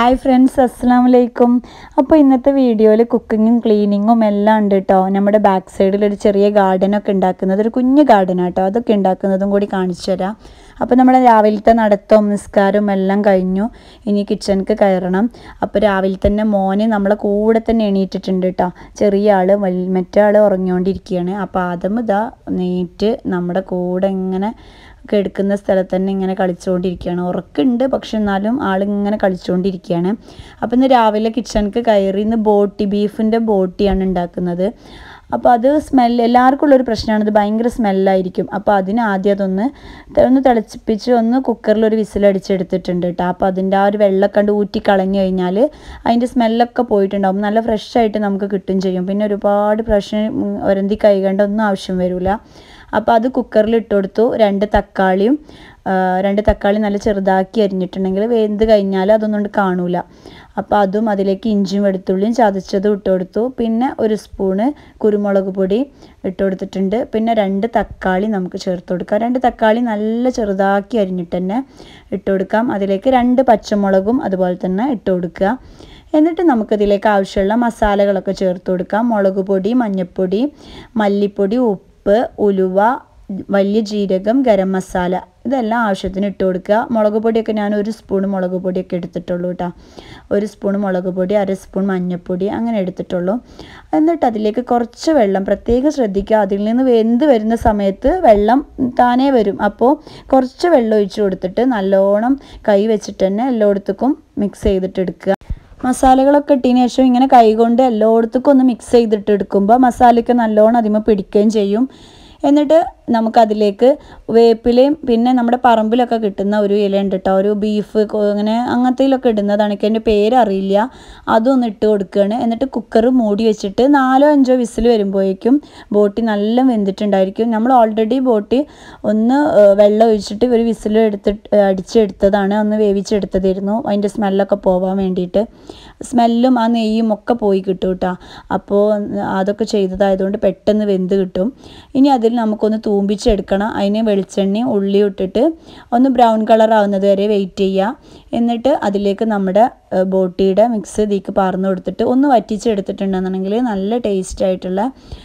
hi friends അസ്സാം വലൈക്കും അപ്പോൾ ഇന്നത്തെ വീഡിയോയിൽ കുക്കിങ്ങും ക്ലീനിങ്ങും എല്ലാം ഉണ്ട് കേട്ടോ നമ്മുടെ ബാക്ക് സൈഡിൽ ഒരു ചെറിയ ഗാർഡനൊക്കെ ഉണ്ടാക്കുന്നത് ഒരു കുഞ്ഞു ഗാർഡനാണ് കേട്ടോ അതൊക്കെ ഉണ്ടാക്കുന്നതും കൂടി കാണിച്ചു തരാം അപ്പോൾ നമ്മുടെ രാവിലത്തെ നടത്തവും നിസ്കാരവും എല്ലാം കഴിഞ്ഞു ഇനി കിച്ചണിക്ക് കയറണം അപ്പോൾ രാവിലെ തന്നെ മോന് നമ്മളെ കൂടെ തന്നെ എണീറ്റിട്ടുണ്ട് കേട്ടോ ചെറിയ ആൾ വൽ മറ്റേ ആൾ ഉറങ്ങിക്കൊണ്ടിരിക്കുകയാണ് അപ്പോൾ ആദം ഇതാ നീറ്റ് നമ്മുടെ കൂടെ ഇങ്ങനെ കിടക്കുന്ന സ്ഥലത്ത് തന്നെ ഇങ്ങനെ കളിച്ചുകൊണ്ടിരിക്കുകയാണ് ഉറക്കുണ്ട് പക്ഷെ എന്നാലും ആളിങ്ങനെ കളിച്ചുകൊണ്ടിരിക്കുകയാണ് അപ്പം ഇന്ന് രാവിലെ കിച്ചണിക്ക് കയറി ഇന്ന് ബോട്ടി ബീഫിൻ്റെ ബോട്ടിയാണ് ഉണ്ടാക്കുന്നത് അപ്പോൾ അത് സ്മെല്ല് എല്ലാവർക്കും ഉള്ളൊരു പ്രശ്നമാണ് ഇത് ഭയങ്കര സ്മെല്ലായിരിക്കും അപ്പോൾ അതിന് ആദ്യം അതൊന്ന് ത- ഒന്ന് തിളച്ചിപ്പിച്ച് ഒന്ന് കുക്കറിൽ ഒരു വിസിലടിച്ചെടുത്തിട്ടുണ്ട് കേട്ടോ അപ്പോൾ അതിൻ്റെ ആ ഒരു വെള്ളം കണ്ട് ഊറ്റി കളഞ്ഞു കഴിഞ്ഞാൽ അതിൻ്റെ സ്മെല്ലൊക്കെ പോയിട്ടുണ്ടാവും നല്ല ഫ്രഷ് ആയിട്ട് നമുക്ക് കിട്ടും ചെയ്യും പിന്നെ ഒരുപാട് പ്രശ്നം ഒരന്തി കൈകണ്ട ഒന്നും ആവശ്യം വരില്ല അപ്പോൾ അത് കുക്കറിൽ ഇട്ട് കൊടുത്തു രണ്ട് തക്കാളിയും ആ, രണ്ട് തക്കാളി നല്ല ചെറുതാക്കി അരിഞ്ഞിട്ടുണ്ടെങ്കിൽ വെന്ത് കഴിഞ്ഞാൽ അതൊന്നും കൊണ്ട് കാണൂല അപ്പോൾ അതും അതിലേക്ക് ഇഞ്ചിയും വെളുത്തുള്ളിയും ചതച്ചതും ഇട്ട് കൊടുത്തു പിന്നെ ഒരു സ്പൂണ് കുരുമുളക് പൊടി ഇട്ട് കൊടുത്തിട്ടുണ്ട് പിന്നെ രണ്ട് തക്കാളി നമുക്ക് ചേർത്ത് കൊടുക്കാം രണ്ട് തക്കാളി നല്ല ചെറുതാക്കി അരിഞ്ഞിട്ട് തന്നെ ഇട്ട് കൊടുക്കാം അതിലേക്ക് രണ്ട് പച്ചമുളകും അതുപോലെ തന്നെ ഇട്ട് കൊടുക്കുക എന്നിട്ട് നമുക്കിതിലേക്ക് ആവശ്യമുള്ള മസാലകളൊക്കെ ചേർത്ത് കൊടുക്കാം മുളക് പൊടി മഞ്ഞൾപ്പൊടി മല്ലിപ്പൊടി ഉപ്പ് ഉലുവ വലിയ ജീരകം ഗരം മസാല ഇതെല്ലാം ആവശ്യത്തിന് ഇട്ട് കൊടുക്കുക മുളക് പൊടിയൊക്കെ ഞാൻ ഒരു സ്പൂൺ മുളക് പൊടിയൊക്കെ എടുത്തിട്ടുള്ളൂ കേട്ടോ ഒരു സ്പൂൺ മുളക് പൊടി അര സ്പൂൺ മഞ്ഞൾപ്പൊടി അങ്ങനെ എടുത്തിട്ടുള്ളൂ എന്നിട്ട് അതിലേക്ക് കുറച്ച് വെള്ളം പ്രത്യേകം ശ്രദ്ധിക്കുക അതിൽ നിന്ന് വെന്ത് വരുന്ന സമയത്ത് വെള്ളം താനേ വരും അപ്പോൾ കുറച്ച് വെള്ളം ഒഴിച്ച് കൊടുത്തിട്ട് നല്ലോണം കൈ വെച്ചിട്ട് തന്നെ എല്ലായിടത്തേക്കും മിക്സ് ചെയ്തിട്ട് എടുക്കുക മസാലകളൊക്കെ ഇട്ടതിന് ശേഷം ഇങ്ങനെ കൈകൊണ്ട് എല്ലായിടത്തേക്കും ഒന്ന് മിക്സ് ചെയ്തിട്ട് എടുക്കുമ്പോൾ മസാലയ്ക്ക് നല്ലോണം അതിമ പിടിക്കുകയും ചെയ്യും എന്നിട്ട് നമുക്കതിലേക്ക് വേപ്പിലയും പിന്നെ നമ്മുടെ പറമ്പിലൊക്കെ കിട്ടുന്ന ഒരു ഇല ഉണ്ട് കേട്ടോ ഒരു ബീഫ് കൊ- അങ്ങനെ അങ്ങനത്തേലൊക്കെ ഇടുന്നതാണ് എനിക്ക് അതിൻ്റെ പേരറിയില്ല അതൊന്ന് ഇട്ട് കൊടുക്കുകയാണ് എന്നിട്ട് കുക്കർ മൂടി വെച്ചിട്ട് നാലോ അഞ്ചോ വിസിൽ വരുമ്പോഴേക്കും ബോട്ടി നല്ല വെന്തിട്ടുണ്ടായിരിക്കും നമ്മൾ ഓൾറെഡി ബോട്ടി ഒന്ന് ഏഹ്, വെള്ളം ഒഴിച്ചിട്ട് ഒരു വിസിൽ എടുത്തിട്ട് ഏഹ്, അടിച്ചെടുത്തതാണ് ഒന്ന് വേവിച്ചെടുത്തതായിരുന്നു അതിൻ്റെ സ്മെല്ലൊക്കെ പോവാൻ വേണ്ടിയിട്ട് സ്മെല്ലും ആ നെയ്യും ഒക്കെ പോയി കിട്ടും കേട്ടോ അപ്പോൾ അതൊക്കെ ചെയ്തതായതുകൊണ്ട് പെട്ടെന്ന് വെന്ത് കിട്ടും ഇനി അതിൽ നമുക്കൊന്ന് തൂമ്പിച്ചെടുക്കണം അതിന് വെളിച്ചെണ്ണയും ഉള്ളിയും ഇട്ടിട്ട് ഒന്ന് ബ്രൗൺ കളർ ആവുന്നത് വരെ വെയിറ്റ് ചെയ്യുക എന്നിട്ട് അതിലേക്ക് നമ്മുടെ ഏഹ്, ബോട്ടിയുടെ മിക്സ് ഇതിലേക്ക് പാർന്ന് കൊടുത്തിട്ട് ഒന്ന് വറ്റിച്ചെടുത്തിട്ടുണ്ടെന്നുണ്ടെങ്കിൽ നല്ല ടേസ്റ്റ് ആയിട്ടുള്ള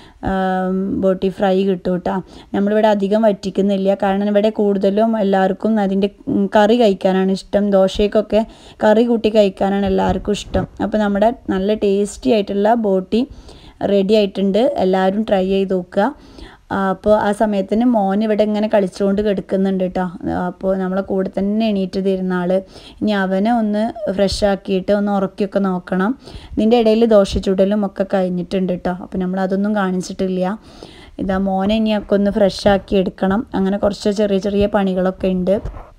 ആം, ബോട്ടി ഫ്രൈ കിട്ടും കേട്ടോ നമ്മളിവിടെ അധികം വറ്റിക്കുന്നില്ല കാരണം ഇവിടെ കൂടുതലും എല്ലാവർക്കും അതിൻ്റെ ഉം, കറി കഴിക്കാനാണ് ഇഷ്ടം ദോശയ്ക്കൊക്കെ കറി കൂട്ടി കഴിക്കാനാണ് എല്ലാവർക്കും ഇഷ്ടം അപ്പോൾ നമ്മുടെ നല്ല ടേസ്റ്റി ആയിട്ടുള്ള ബോട്ടി റെഡി ആയിട്ടുണ്ട് എല്ലാവരും ട്രൈ ചെയ്ത് നോക്കുക അപ്പോൾ ആ സമയത്തിന് മോൻ ഇവിടെ ഇങ്ങനെ കളിച്ചുകൊണ്ട് കിടക്കുന്നുണ്ട് കേട്ടോ അപ്പോൾ നമ്മളെ കൂടെ തന്നെ എണീറ്റ് തരുന്ന ആൾ ഇനി അവനെ ഒന്ന് ഫ്രഷ് ആക്കിയിട്ട് ഒന്ന് ഉറക്കിയൊക്കെ നോക്കണം ഇതിൻ്റെ ഇടയിൽ ദോശ ചുടലും ഒക്കെ കഴിഞ്ഞിട്ടുണ്ട് കേട്ടോ അപ്പോൾ നമ്മൾ അതൊന്നും കാണിച്ചിട്ടില്ല ഇതാ മോനെ ഇനിയൊക്കെ ഒന്ന് ഫ്രഷ് ആക്കി എടുക്കണം അങ്ങനെ കുറച്ച് ചെറിയ ചെറിയ പണികളൊക്കെ ഉണ്ട്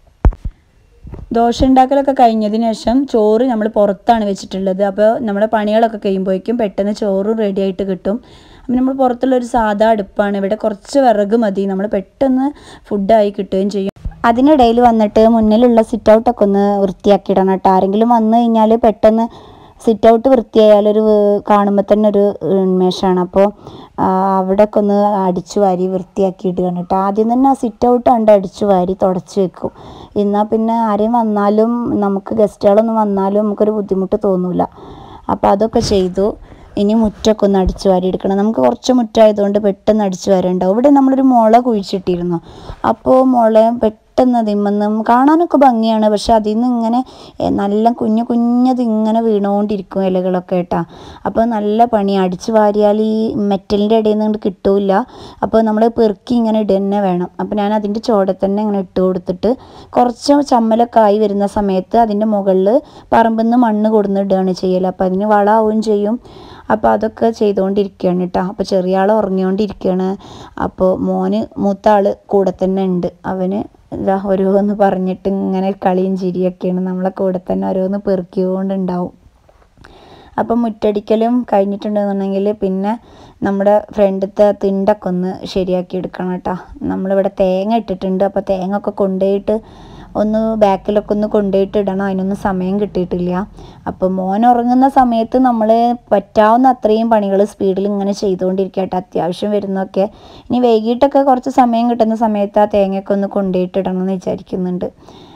ദോശ ഉണ്ടാക്കലൊക്കെ കഴിഞ്ഞതിന് ശേഷം ചോറ് നമ്മൾ പുറത്താണ് വെച്ചിട്ടുള്ളത് അപ്പോൾ നമ്മുടെ പണികളൊക്കെ കഴിയുമ്പോഴേക്കും പെട്ടെന്ന് ചോറും റെഡി ആയിട്ട് കിട്ടും അപ്പം നമ്മൾ പുറത്തുള്ള ഒരു സാധാ അടുപ്പാണ് ഇവിടെ കുറച്ച് വിറക് മതി നമ്മൾ പെട്ടെന്ന് ഫുഡായി കിട്ടുകയും ചെയ്യും അതിനിടയിൽ വന്നിട്ട് മുന്നിലുള്ള സിറ്റ് ഔട്ടൊക്കെ ഒന്ന് വൃത്തിയാക്കിയിടണം കേട്ടോ ആരെങ്കിലും വന്നു കഴിഞ്ഞാൽ പെട്ടെന്ന് സിറ്റ് ഔട്ട് വൃത്തിയായാലൊരു കാണുമ്പോൾ തന്നെ ഒരു ഉന്മേഷമാണ് അപ്പോൾ അവിടെയൊക്കെ ഒന്ന് അടിച്ചു വാരി വൃത്തിയാക്കിയിടുകയാണ് കേട്ടോ ആദ്യം തന്നെ ആ സിറ്റ് ഔട്ട് കണ്ട് അടിച്ചു വാരി തുടച്ച് വെക്കും എന്നാൽ പിന്നെ ആരെയും വന്നാലും നമുക്ക് ഗസ്റ്റുകളൊന്നും വന്നാലും നമുക്കൊരു ബുദ്ധിമുട്ട് തോന്നില്ല അപ്പോൾ അതൊക്കെ ചെയ്തു ഇനി മുറ്റൊക്കെ ഒന്ന് അടിച്ചു വാരി എടുക്കണം നമുക്ക് കുറച്ച് മുറ്റായതുകൊണ്ട് പെട്ടെന്ന് അടിച്ചു വാരുണ്ടാവും ഇവിടെ നമ്മളൊരു മുള കുഴിച്ചിട്ടിരുന്നു അപ്പോൾ മുള പെട്ടെന്ന് അതിമ്മന്നും കാണാനൊക്കെ ഭംഗിയാണ് പക്ഷെ അതിൽ നിന്ന് ഇങ്ങനെ എ, നല്ല കുഞ്ഞു കുഞ്ഞത് ഇങ്ങനെ വീണുകൊണ്ടിരിക്കും ഇലകളൊക്കെ കേട്ടാ അപ്പോൾ നല്ല പണി അടിച്ചു വാരിയാൽ ഈ മെറ്റലിൻ്റെ ഇടയിൽ നിന്ന് കിട്ടൂല അപ്പോൾ നമ്മൾ പെറുക്കി ഇങ്ങനെ ഇടുക തന്നെ വേണം അപ്പോൾ ഞാൻ അതിൻ്റെ ചോടെ തന്നെ ഇങ്ങനെ ഇട്ട് കൊടുത്തിട്ട് കുറച്ച് ചമ്മലൊക്കെ ആയി വരുന്ന സമയത്ത് അതിൻ്റെ മുകളിൽ പറമ്പിൽ നിന്ന് മണ്ണ് കൊടുന്നിടുകയാണ് ചെയ്യൽ അപ്പോൾ അതിന് വളമാവുകയും ചെയ്യും അപ്പോൾ അതൊക്കെ ചെയ്തുകൊണ്ടിരിക്കുകയാണ് കേട്ടോ അപ്പോൾ ചെറിയ ആൾ ഉറങ്ങിക്കൊണ്ടിരിക്കുകയാണ് അപ്പോൾ മോന് മൂത്ത ആൾ കൂടെ തന്നെ ഉണ്ട് അവന് ഇതാ ഓരോന്ന് പറഞ്ഞിട്ട് ഇങ്ങനെ കളിയും ചിരിയൊക്കെയാണ് നമ്മളെ കൂടെ തന്നെ ഓരോന്ന് പെറുക്കിക്കൊണ്ടുണ്ടാവും അപ്പം മുറ്റടിക്കലും കഴിഞ്ഞിട്ടുണ്ടെന്നുണ്ടെങ്കിൽ പിന്നെ നമ്മുടെ ഫ്രണ്ടിലത്തെ തിണ്ടൊക്കെ ഒന്ന് ശരിയാക്കി എടുക്കണം കേട്ടോ നമ്മളിവിടെ തേങ്ങ ഇട്ടിട്ടുണ്ട് അപ്പോൾ തേങ്ങ ഒക്കെ കൊണ്ടുപോയിട്ട് ഒന്ന് ബാക്കിലൊക്കെ ഒന്ന് കൊണ്ടുപോയിട്ട് ഇടണം അതിനൊന്നും സമയം കിട്ടിയിട്ടില്ല അപ്പോൾ മോൻ ഉറങ്ങുന്ന സമയത്ത് നമ്മൾ പറ്റാവുന്ന അത്രയും പണികൾ സ്പീഡിൽ ഇങ്ങനെ ചെയ്തുകൊണ്ടിരിക്കുക കേട്ടോ അത്യാവശ്യം വരുന്നതൊക്കെ ഇനി വൈകിട്ടൊക്കെ കുറച്ച് സമയം കിട്ടുന്ന സമയത്ത് ആ തേങ്ങയൊക്കെ ഒന്ന് കൊണ്ടുപോയിട്ട് ഇടണം എന്ന് വിചാരിക്കുന്നുണ്ട്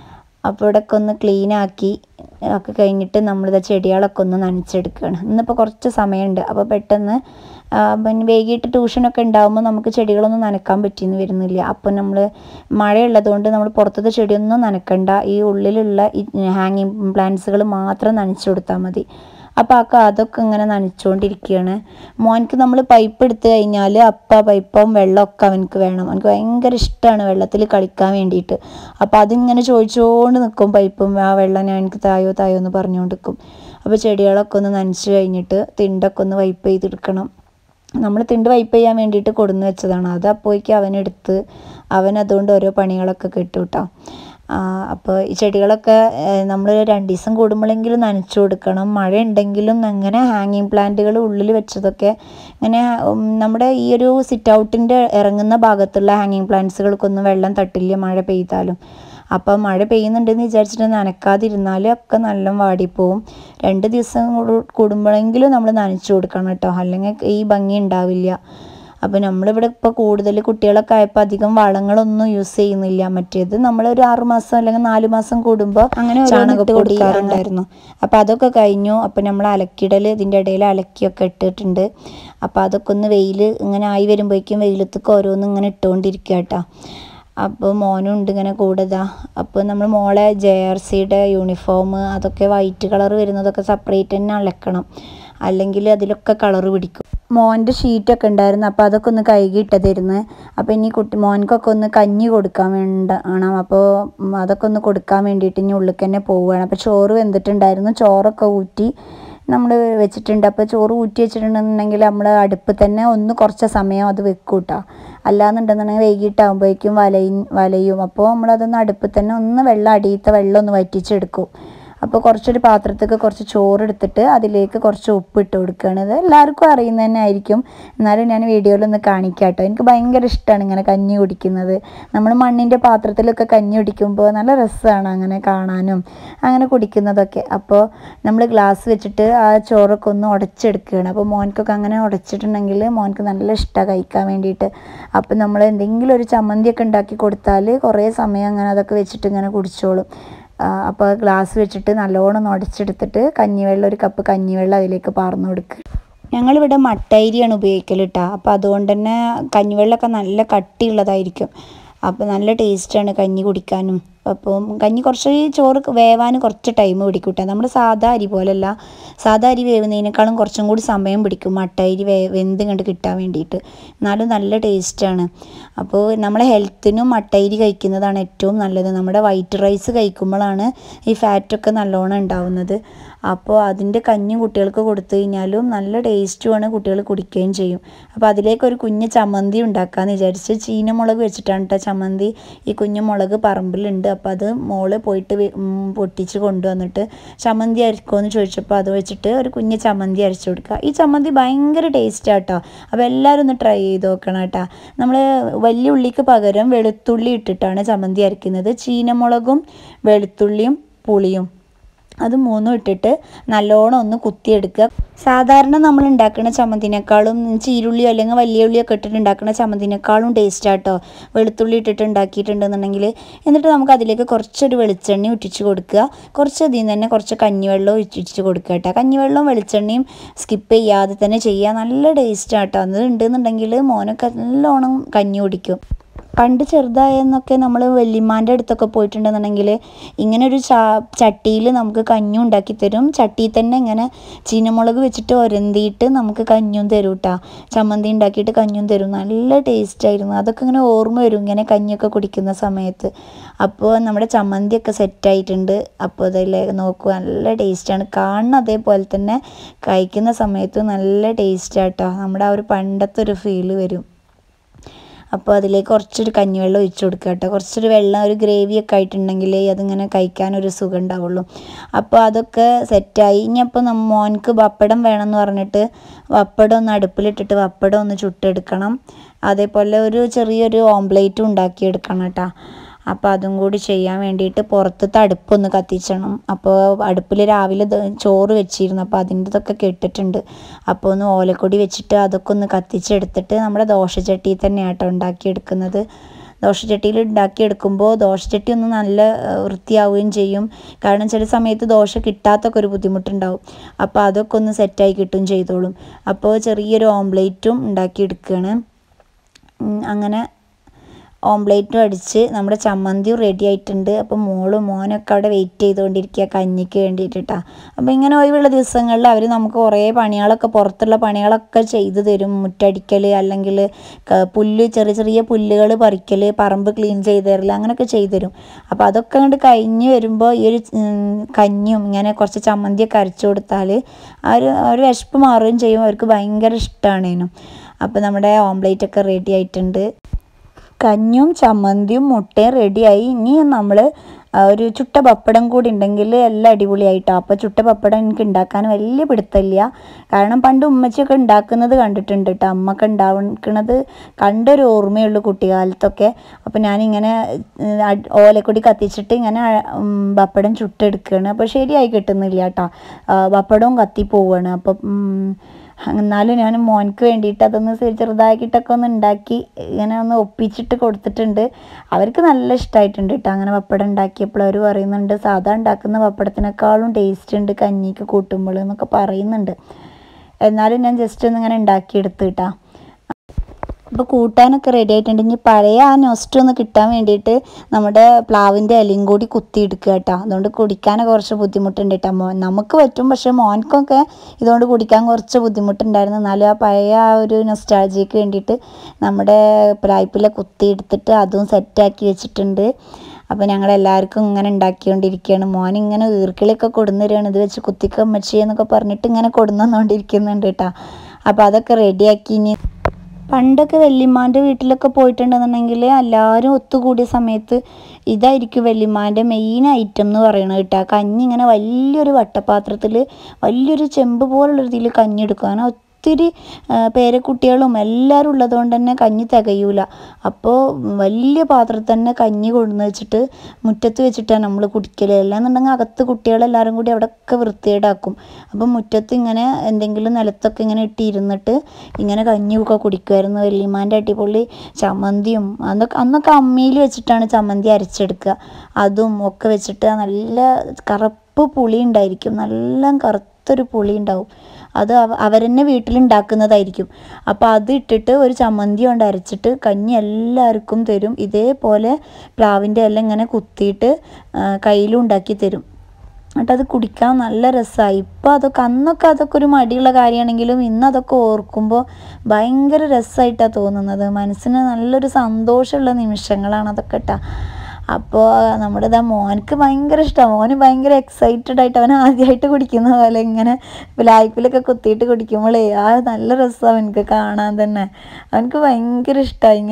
അപ്പോൾ ഇവിടെയൊക്കെ ഒന്ന് ക്ലീൻ ആക്കി ഒക്കെ കഴിഞ്ഞിട്ട് നമ്മളിത് ചെടികളൊക്കെ ഒന്ന് നനച്ചെടുക്കുകയാണ് ഇന്നിപ്പോൾ കുറച്ച് സമയമുണ്ട് അപ്പോൾ പെട്ടെന്ന് ആ, പിന്നെ വൈകിട്ട് ട്യൂഷനൊക്കെ ഉണ്ടാകുമ്പോൾ നമുക്ക് ചെടികളൊന്നും നനക്കാൻ പറ്റിയെന്ന് വരുന്നില്ല അപ്പോൾ നമ്മൾ മഴയുള്ളതുകൊണ്ട് നമ്മൾ പുറത്തത്തെ ചെടിയൊന്നും നനക്കണ്ട ഈ ഉള്ളിലുള്ള ഈ ഹാങ്ങിങ് പ്ലാന്റ്സുകൾ മാത്രം നനച്ചു കൊടുത്താൽ മതി അപ്പോൾ ആക്ക അതൊക്കെ ഇങ്ങനെ നനച്ചുകൊണ്ടിരിക്കുകയാണ് മോൻക്ക് നമ്മൾ പൈപ്പ് എടുത്തു കഴിഞ്ഞാൽ അപ്പ പൈപ്പും വെള്ളമൊക്കെ അവനക്ക് വേണം അവനക്ക് ഭയങ്കര ഇഷ്ടമാണ് വെള്ളത്തിൽ കളിക്കാൻ വേണ്ടിയിട്ട് അപ്പോൾ അതിങ്ങനെ ചോദിച്ചുകൊണ്ട് നിൽക്കും പൈപ്പും ആ വെള്ളം ഞാൻ എനിക്ക് തായോ തായോ എന്ന് പറഞ്ഞുകൊണ്ട് നിൽക്കും അപ്പോൾ ചെടികളൊക്കെ ഒന്ന് നനച്ച് കഴിഞ്ഞിട്ട് തിണ്ടൊക്കെ ഒന്ന് വൈപ്പ് ചെയ്തെടുക്കണം നമ്മൾ തിണ്ട് വൈപ്പ് ചെയ്യാൻ വേണ്ടിയിട്ട് കൊടുന്ന് വെച്ചതാണ് അത് അപ്പോഴേക്ക് അവനെടുത്ത് അവൻ അതുകൊണ്ട് ഓരോ പണികളൊക്കെ കിട്ടും കേട്ടോ അപ്പോൾ ഈ ചെടികളൊക്കെ നമ്മൾ രണ്ട് ദിവസം കൂടുമ്പോഴെങ്കിലും നനച്ചു കൊടുക്കണം മഴ ഉണ്ടെങ്കിലും അങ്ങനെ ഹാങ്ങിങ് പ്ലാന്റുകൾ ഉള്ളിൽ വെച്ചതൊക്കെ ഇങ്ങനെ ഉം, നമ്മുടെ ഈ ഒരു സിറ്റ് ഔട്ടിൻ്റെ ഇറങ്ങുന്ന ഭാഗത്തുള്ള ഹാങ്ങിങ് പ്ലാന്റ്സുകൾക്കൊന്നും വെള്ളം തട്ടില്ല മഴ പെയ്താലും അപ്പം മഴ പെയ്യുന്നുണ്ടെന്ന് വിചാരിച്ചിട്ട് നനക്കാതിരുന്നാൽ ഒക്കെ നല്ല വാടിപ്പോവും രണ്ട് ദിവസം കൂടു- കൂടുമ്പോഴെങ്കിലും നമ്മൾ നനച്ചു കൊടുക്കണം കേട്ടോ അല്ലെങ്കിൽ ഈ ഭംഗി ഉണ്ടാവില്ല അപ്പോൾ നമ്മളിവിടെ ഇപ്പോൾ കൂടുതൽ കുട്ടികളൊക്കെ ആയപ്പോൾ അധികം വളങ്ങളൊന്നും യൂസ് ചെയ്യുന്നില്ല മറ്റേത് നമ്മളൊരു ആറ് മാസം അല്ലെങ്കിൽ നാല് മാസം കൂടുമ്പോൾ അങ്ങനെ ചാണകപ്പൊടി കൊടുക്കാറുണ്ടായിരുന്നു അപ്പോൾ അതൊക്കെ കഴിഞ്ഞു അപ്പോൾ നമ്മൾ അലക്കിടൽ ഇതിൻ്റെ ഇടയിൽ അലക്കിയൊക്കെ ഇട്ടിട്ടുണ്ട് അപ്പോൾ അതൊക്കെ ഒന്ന് വെയിൽ ഇങ്ങനെ ആയി വരുമ്പോഴേക്കും വെയിലത്തൊക്കെ ഓരോന്നും ഇങ്ങനെ ഇട്ടുകൊണ്ടിരിക്കുക കേട്ടോ അപ്പോൾ മോനും ഉണ്ട് ഇങ്ങനെ കൂടെതാ അപ്പോൾ നമ്മൾ മോളെ ജെ ആർ സിയുടെ യൂണിഫോം അതൊക്കെ വൈറ്റ് കളർ വരുന്നതൊക്കെ സെപ്പറേറ്റ് തന്നെ അലക്കണം അല്ലെങ്കിൽ അതിലൊക്കെ കളർ പിടിക്കും മോൻ്റെ ഷീറ്റൊക്കെ ഉണ്ടായിരുന്നു അപ്പോൾ അതൊക്കെ ഒന്ന് കഴുകിയിട്ടതായിരുന്നു അപ്പോൾ ഇനി കുട്ടി മോൻക്കൊക്കെ ഒന്ന് കഞ്ഞി കൊടുക്കാൻ വേണ്ട ആണ് അപ്പോൾ ഉം, അതൊക്കെ ഒന്ന് കൊടുക്കാൻ വേണ്ടിയിട്ട് ഇനി ഉള്ളിൽ തന്നെ പോവുകയാണ് അപ്പോൾ ചോറ് വെന്തിട്ടുണ്ടായിരുന്നു ചോറൊക്കെ ഊറ്റി നമ്മൾ വെച്ചിട്ടുണ്ട് അപ്പോൾ ചോറ് ഊറ്റി വെച്ചിട്ടുണ്ടെന്നുണ്ടെങ്കിൽ നമ്മൾ അടുപ്പ് തന്നെ ഒന്ന് കുറച്ച് സമയം അത് വെക്കും കേട്ടോ അല്ലാന്നുണ്ടെന്നുണ്ടെങ്കിൽ വൈകിട്ടാകുമ്പോഴേക്കും വലയും വലയും അപ്പോൾ നമ്മളതൊന്ന് അടുപ്പിൽ തന്നെ ഒന്ന് വെള്ളം അടിയത്തെ വെള്ളം ഒന്ന് വറ്റിച്ചെടുക്കും അപ്പോൾ കുറച്ചൊരു പാത്രത്തേക്ക് കുറച്ച് ചോറ് എടുത്തിട്ട് അതിലേക്ക് കുറച്ച് ഉപ്പ് ഇട്ട് കൊടുക്കുകയാണ് ഇത് എല്ലാവർക്കും അറിയുന്ന തന്നെ ആയിരിക്കും എന്നാലും ഞാൻ വീഡിയോയിലൊന്ന് കാണിക്കാം കേട്ടോ എനിക്ക് ഭയങ്കര ഇഷ്ടമാണ് ഇങ്ങനെ കഞ്ഞി കുടിക്കുന്നത് നമ്മൾ മണ്ണിൻ്റെ പാത്രത്തിലൊക്കെ കഞ്ഞി കുടിക്കുമ്പോൾ നല്ല രസമാണ് അങ്ങനെ കാണാനും അങ്ങനെ കുടിക്കുന്നതൊക്കെ അപ്പോൾ നമ്മൾ ഗ്ലാസ് വെച്ചിട്ട് ആ ചോറൊക്കെ ഒന്ന് ഉടച്ചെടുക്കുകയാണ് അപ്പോൾ മോൻക്കൊക്കെ അങ്ങനെ ഉടച്ചിട്ടുണ്ടെങ്കിൽ മോൻക്ക് നല്ല ഇഷ്ടമാണ് കഴിക്കാൻ വേണ്ടിയിട്ട് അപ്പോൾ നമ്മൾ എന്തെങ്കിലും ഒരു ചമ്മന്തിയൊക്കെ ഉണ്ടാക്കി കൊടുത്താൽ കുറേ സമയം അങ്ങനെ അതൊക്കെ വെച്ചിട്ട് ഇങ്ങനെ കുടിച്ചോളും അപ്പോൾ ഗ്ലാസ് വെച്ചിട്ട് നല്ലോണം ഒന്ന് ഉടച്ചെടുത്തിട്ട് കഞ്ഞിവെള്ളം ഒരു കപ്പ് കഞ്ഞിവെള്ളം അതിലേക്ക് പാർന്നു കൊടുക്കുക ഞങ്ങളിവിടെ മട്ടൈരിയാണ് ഉപയോഗിക്കൽ കേട്ടോ അപ്പോൾ അതുകൊണ്ട് തന്നെ കഞ്ഞിവെള്ളമൊക്കെ നല്ല കട്ടിയുള്ളതായിരിക്കും അപ്പോൾ നല്ല ടേസ്റ്റാണ് കഞ്ഞി കുടിക്കാനും അപ്പം കഞ്ഞി കുറച്ച് ഈ ചോറ് വേവാൻ കുറച്ച് ടൈം പിടിക്കും കേട്ടോ നമ്മുടെ സാധാ അരി പോലല്ല സാധാ അരി വേവുന്നതിനേക്കാളും കുറച്ചും കൂടി സമയം പിടിക്കും മട്ട അരി വേ വെന്ത് കണ്ട് കിട്ടാൻ വേണ്ടിയിട്ട് എന്നാലും നല്ല ടേസ്റ്റാണ് അപ്പോൾ നമ്മളെ ഹെൽത്തിനും മട്ട അരി കഴിക്കുന്നതാണ് ഏറ്റവും നല്ലത് നമ്മുടെ വൈറ്റ് റൈസ് കഴിക്കുമ്പോഴാണ് ഈ ഫാറ്റൊക്കെ നല്ലോണം ഉണ്ടാവുന്നത് അപ്പോൾ അതിൻ്റെ കഞ്ഞി കുട്ടികൾക്ക് കൊടുത്തു കഴിഞ്ഞാലും നല്ല ടേസ്റ്റുമാണ് കുട്ടികൾ കുടിക്കുകയും ചെയ്യും അപ്പോൾ അതിലേക്ക് ഒരു കുഞ്ഞ് ചമ്മന്തി ഉണ്ടാക്കാമെന്ന് വിചാരിച്ച് ചീനമുളക് വെച്ചിട്ടാണ് കേട്ടോ ചമ്മന്തി ഈ കുഞ്ഞു മുളക് പറമ്പിലുണ്ട് അപ്പോൾ അത് മോള് പോയിട്ട് വെ- ഉം പൊട്ടിച്ച് കൊണ്ടുവന്നിട്ട് ചമ്മന്തി അരക്കുമെന്ന് ചോദിച്ചപ്പോൾ അത് വെച്ചിട്ട് ഒരു കുഞ്ഞ് ചമ്മന്തി അരച്ചു കൊടുക്കുക ഈ ചമ്മന്തി ഭയങ്കര ടേസ്റ്റാണ് കേട്ടോ അപ്പോൾ എല്ലാവരും ഒന്ന് ട്രൈ ചെയ്ത് നോക്കണം കേട്ടോ നമ്മൾ വലിയ ഉള്ളിക്ക് പകരം വെളുത്തുള്ളി ഇട്ടിട്ടാണ് ചമ്മന്തി അരയ്ക്കുന്നത് ചീനമുളകും വെളുത്തുള്ളിയും പുളിയും അത് മൂന്നും ഇട്ടിട്ട് നല്ലോണം ഒന്ന് കുത്തിയെടുക്കുക സാധാരണ നമ്മൾ ഉണ്ടാക്കുന്ന ചമ്മന്തിനേക്കാളും ചീരുള്ളിയോ അല്ലെങ്കിൽ വലിയ ഉള്ളിയൊക്കെ ഇട്ടിട്ട് ഉണ്ടാക്കുന്ന ചമ്മന്തിനേക്കാളും ടേസ്റ്റ് ആട്ടോ വെളുത്തുള്ളി ഇട്ടിട്ട് ഉണ്ടാക്കിയിട്ടുണ്ടെന്നുണ്ടെങ്കിൽ എന്നിട്ട് നമുക്ക് അതിലേക്ക് കുറച്ചൊരു വെളിച്ചെണ്ണ ഉറ്റിച്ച് കൊടുക്കുക കുറച്ച് അതിൽ നിന്ന് തന്നെ കുറച്ച് കഞ്ഞിവെള്ളം ഉറ്റിച്ച് കൊടുക്കുക കേട്ടോ കഞ്ഞിവെള്ളവും വെളിച്ചെണ്ണയും സ്കിപ്പ് ചെയ്യാതെ തന്നെ ചെയ്യുക നല്ല ടേസ്റ്റ് ആട്ടോ അത് ഉണ്ടെന്നുണ്ടെങ്കിൽ മോനൊക്കെ നല്ലോണം കഞ്ഞി കുടിക്കും പണ്ട് ചെറുതായെന്നൊക്കെ നമ്മൾ വല്യമ്മാൻ്റെ അടുത്തൊക്കെ പോയിട്ടുണ്ടെന്നുണ്ടെങ്കിൽ ഇങ്ങനെ ഒരു ചാ ചട്ടിയിൽ നമുക്ക് കഞ്ഞും ഉണ്ടാക്കി തരും ചട്ടിയിൽ തന്നെ ഇങ്ങനെ ചീനമുളക് വെച്ചിട്ട് ഒരന്തിയിട്ട് നമുക്ക് കഞ്ഞും തരും കേട്ടോ ചമ്മന്തി ഉണ്ടാക്കിയിട്ട് കഞ്ഞും തരും നല്ല ടേസ്റ്റ് ആയിരുന്നു അതൊക്കെ ഇങ്ങനെ ഓർമ്മ വരും ഇങ്ങനെ കഞ്ഞിയൊക്കെ കുടിക്കുന്ന സമയത്ത് അപ്പോൾ നമ്മുടെ ചമ്മന്തിയൊക്കെ സെറ്റായിട്ടുണ്ട് അപ്പോൾ അതിൽ നോക്കുക നല്ല ടേസ്റ്റാണ് കാണുന്ന അതേപോലെ തന്നെ കഴിക്കുന്ന സമയത്ത് നല്ല ടേസ്റ്റാട്ടോ നമ്മുടെ ആ ഒരു പണ്ടത്തെ ഒരു ഫീല് വരും അപ്പോൾ അതിലേക്ക് കുറച്ചൊരു കഞ്ഞിവെള്ളം ഒഴിച്ച് കൊടുക്കുക കേട്ടോ കുറച്ചൊരു വെള്ളം ഒരു ഗ്രേവി ഒക്കെ ആയിട്ടുണ്ടെങ്കിൽ അതിങ്ങനെ കഴിക്കാനൊരു സുഖം ഉണ്ടാവുള്ളൂ അപ്പോൾ അതൊക്കെ സെറ്റായി ഇനി അപ്പോൾ നമ്മ മോൻക്ക് പപ്പടം വേണമെന്ന് പറഞ്ഞിട്ട് പപ്പടം ഒന്ന് അടുപ്പിലിട്ടിട്ട് പപ്പടം ഒന്ന് ചുട്ടെടുക്കണം അതേപോലെ ഒരു ചെറിയൊരു ഓംപ്ലേറ്റും ഉണ്ടാക്കിയെടുക്കണം കേട്ടോ അപ്പോൾ അതും കൂടി ചെയ്യാൻ വേണ്ടിയിട്ട് പുറത്തത്തെ അടുപ്പൊന്ന് കത്തിച്ചണം അപ്പോൾ അടുപ്പിൽ രാവിലെ ദ- ചോറ് വെച്ചിരുന്നു അപ്പോൾ അതിൻ്റെതൊക്കെ കെട്ടിട്ടുണ്ട് അപ്പോൾ ഒന്ന് ഓലക്കൊടി വെച്ചിട്ട് അതൊക്കെ ഒന്ന് കത്തിച്ചെടുത്തിട്ട് നമ്മുടെ ദോശച്ചട്ടിയിൽ തന്നെയാണ് കേട്ടോ ഉണ്ടാക്കിയെടുക്കുന്നത് ദോശച്ചട്ടിയിൽ ഉണ്ടാക്കിയെടുക്കുമ്പോൾ ദോശച്ചട്ടി ഒന്ന് നല്ല ആ, വൃത്തിയാവുകയും ചെയ്യും കാരണം ചില സമയത്ത് ദോശ കിട്ടാത്തൊക്കെ ഒരു ബുദ്ധിമുട്ടുണ്ടാവും അപ്പോൾ അതൊക്കെ ഒന്ന് സെറ്റായി കിട്ടും ചെയ്തോളും അപ്പോൾ ചെറിയൊരു ഓംലേറ്റും ഉണ്ടാക്കിയെടുക്കുകയാണ് ഉം, അങ്ങനെ ഓംലേറ്റും അടിച്ച് നമ്മുടെ ചമ്മന്തിയും റെഡി ആയിട്ടുണ്ട് അപ്പോൾ മോളും മോനൊക്കെ അവിടെ വെയിറ്റ് ചെയ്തുകൊണ്ടിരിക്കുക കഞ്ഞിക്ക് വേണ്ടിയിട്ടാ അപ്പോൾ ഇങ്ങനെ ഒഴിവുള്ള ദിവസങ്ങളിൽ അവർ നമുക്ക് കുറേ പണികളൊക്കെ പുറത്തുള്ള പണികളൊക്കെ ചെയ്തു തരും മുറ്റടിക്കൽ അല്ലെങ്കിൽ ക- പുല്ല് ചെറിയ ചെറിയ പുല്ലുകൾ പറിക്കൽ പറമ്പ് ക്ലീൻ ചെയ്ത് തരൽ അങ്ങനെയൊക്കെ ചെയ്തു തരും അപ്പോൾ അതൊക്കെ അങ്ങോട്ട് കഴിഞ്ഞ് വരുമ്പോൾ ഈ ഒരു ഉം, കഞ്ഞിയും ഇങ്ങനെ കുറച്ച് ചമ്മന്തിയൊക്കെ അരച്ചു കൊടുത്താൽ ആ ഒരു ആ ഒരു വിശപ്പ് മാറുകയും ചെയ്യും അവർക്ക് ഭയങ്കര ഇഷ്ടമാണ് അപ്പോൾ നമ്മുടെ ഓംലേറ്റ് ഒക്കെ റെഡി ആയിട്ടുണ്ട് കഞ്ഞും ചമ്മന്തിയും മുട്ടയും റെഡിയായി ഇനി നമ്മൾ ഒരു ചുട്ട പപ്പടം കൂടി ഉണ്ടെങ്കിൽ എല്ലാം അടിപൊളിയായിട്ടോ അപ്പോൾ ചുട്ട പപ്പടം എനിക്ക് ഉണ്ടാക്കാൻ വലിയ പിടുത്തമില്ല കാരണം പണ്ട് ഉമ്മച്ചിയൊക്കെ ഉണ്ടാക്കുന്നത് കണ്ടിട്ടുണ്ട് കേട്ടോ അമ്മക്ക് ഉണ്ടാക്കുന്നത് കണ്ടൊരു ഓർമ്മയുള്ളൂ കുട്ടിക്കാലത്തൊക്കെ അപ്പോൾ ഞാനിങ്ങനെ ഉം, അട്- ഓലക്കൊടി കത്തിച്ചിട്ട് ഇങ്ങനെ ഉം, പപ്പടം ചുട്ടെടുക്കുകയാണ് അപ്പോൾ ശരിയായി കിട്ടുന്നില്ല കേട്ടോ പപ്പടവും കത്തി പോവുകയാണ് അപ്പം ഉം, എന്നാലും ഞാൻ മോൻക്ക് വേണ്ടിയിട്ട് അതൊന്ന് ചെ- ചെറുതാക്കിയിട്ടൊക്കെ ഒന്ന് ഉണ്ടാക്കി ഇങ്ങനെ ഒന്ന് ഒപ്പിച്ചിട്ട് കൊടുത്തിട്ടുണ്ട് അവർക്ക് നല്ല ഇഷ്ടമായിട്ടുണ്ട് കേട്ടോ അങ്ങനെ പപ്പടം ഉണ്ടാക്കിയപ്പോൾ അവർ പറയുന്നുണ്ട് സാധാ ഉണ്ടാക്കുന്ന പപ്പടത്തിനേക്കാളും ടേസ്റ്റ് ഉണ്ട് കഞ്ഞിക്ക് കൂട്ടുമ്പോൾ എന്നൊക്കെ പറയുന്നുണ്ട് എന്നാലും ഞാൻ ജസ്റ്റ് ഒന്ന് ഇങ്ങനെ ഉണ്ടാക്കിയെടുത്ത് കേട്ടോ അപ്പോൾ കൂട്ടാനൊക്കെ റെഡി ആയിട്ടുണ്ട് ഇനി പഴയ ആ നൊസ്റ്റ് ഒന്ന് കിട്ടാൻ വേണ്ടിയിട്ട് നമ്മുടെ പ്ലാവിൻ്റെ ഇലയും കൂടി കുത്തിയെടുക്കുക കേട്ടോ അതുകൊണ്ട് കുടിക്കാനൊക്കെ കുറച്ച് ബുദ്ധിമുട്ടുണ്ട് കേട്ടോ മോൻ നമുക്ക് പറ്റും പക്ഷേ മോൻക്കൊക്കെ ഇതുകൊണ്ട് കുടിക്കാൻ കുറച്ച് ബുദ്ധിമുട്ടുണ്ടായിരുന്നു എന്നാലും ആ പഴയ ആ ഒരു നൊസ്റ്റാൾജിക്ക് വേണ്ടിയിട്ട് നമ്മുടെ പ്ലായ്പിലെ കുത്തിയെടുത്തിട്ട് അതും സെറ്റാക്കി വെച്ചിട്ടുണ്ട് അപ്പോൾ ഞങ്ങൾ എല്ലാവർക്കും ഇങ്ങനെ ഉണ്ടാക്കിക്കൊണ്ടിരിക്കുകയാണ് മോൻ ഇങ്ങനെ ഈർക്കിളിയൊക്കെ കൊടുന്നു തരികയാണ് ഇത് വെച്ച് കുത്തിക്ക അമ്മച്ചി എന്നൊക്കെ പറഞ്ഞിട്ട് ഇങ്ങനെ കൊടുന്നുകൊണ്ടിരിക്കുന്നുണ്ട് കേട്ടോ അപ്പോൾ അതൊക്കെ റെഡിയാക്കി ഇനി പണ്ടൊക്കെ വല്യമ്മാൻ്റെ വീട്ടിലൊക്കെ പോയിട്ടുണ്ടെന്നുണ്ടെങ്കിൽ എല്ലാവരും ഒത്തുകൂടിയ സമയത്ത് ഇതായിരിക്കും വല്യമ്മാൻ്റെ മെയിൻ ഐറ്റം എന്ന് പറയുന്നത് കേട്ടോ കഞ്ഞി ഇങ്ങനെ വലിയൊരു വട്ടപാത്രത്തിൽ വലിയൊരു ചെമ്പ് പോലുള്ളൊരു ഇതിൽ കഞ്ഞി എടുക്കും അങ്ങനെ ഒത്തിരി ആ, പേരക്കുട്ടികളും എല്ലാവരും ഉള്ളതുകൊണ്ട് തന്നെ കഞ്ഞി തികയൂല അപ്പോൾ വലിയ പാത്രത്തിൽ തന്നെ കഞ്ഞി കൊണ്ടുവന്ന് വെച്ചിട്ട് മുറ്റത്ത് വെച്ചിട്ടാണ് നമ്മൾ കുടിക്കൽ അല്ലാന്നുണ്ടെങ്കിൽ അകത്ത് കുട്ടികളെല്ലാവരും കൂടി അവിടെയൊക്കെ വൃത്തികേടാക്കും അപ്പം മുറ്റത്ത് ഇങ്ങനെ എന്തെങ്കിലും നിലത്തൊക്കെ ഇങ്ങനെ ഇട്ടിരുന്നിട്ട് ഇങ്ങനെ കഞ്ഞിയൊക്കെ കുടിക്കുമായിരുന്നു വല്യമ്മാൻ്റെ അടിപൊളി ചമ്മന്തിയും അന്നൊക്കെ അന്നൊക്കെ അമ്മിയിൽ വെച്ചിട്ടാണ് ചമ്മന്തി അരച്ചെടുക്കുക അതും ഒക്കെ വെച്ചിട്ട് നല്ല കറുപ്പ് പുളി ഉണ്ടായിരിക്കും നല്ല കറുത്തൊരു പുളി ഉണ്ടാവും അത് അവ അവരെന്നെ വീട്ടിലുണ്ടാക്കുന്നതായിരിക്കും അപ്പോൾ അത് ഇട്ടിട്ട് ഒരു ചമ്മന്തി കൊണ്ട് അരച്ചിട്ട് കഞ്ഞി എല്ലാവർക്കും തരും ഇതേപോലെ പ്ലാവിൻ്റെ എല്ലാം ഇങ്ങനെ കുത്തിയിട്ട് ആ, കയ്യിലും ഉണ്ടാക്കി തരും എന്നിട്ട് അത് കുടിക്കാൻ നല്ല രസമായി ഇപ്പോൾ അതൊക്കെ അന്നൊക്കെ അതൊക്കെ ഒരു മടിയുള്ള കാര്യമാണെങ്കിലും ഇന്ന് അതൊക്കെ ഓർക്കുമ്പോൾ ഭയങ്കര രസമായിട്ടാണ് തോന്നുന്നത് മനസ്സിന് നല്ലൊരു സന്തോഷമുള്ള നിമിഷങ്ങളാണ് അതൊക്കെ കേട്ടോ അപ്പോൾ നമ്മുടെ ഇതാ മോനക്ക് ഭയങ്കര ഇഷ്ടമാണ് മോന് ഭയങ്കര എക്സൈറ്റഡ് ആയിട്ട് അവൻ ആദ്യമായിട്ട് കുടിക്കുന്ന പോലെ ഇങ്ങനെ ലായ്പിലൊക്കെ കുത്തിയിട്ട് കുടിക്കുമ്പോഴേ ആ നല്ല രസമാണ് എനിക്ക് കാണാൻ തന്നെ അവനക്ക് ഭയങ്കര ഇഷ്ടമായി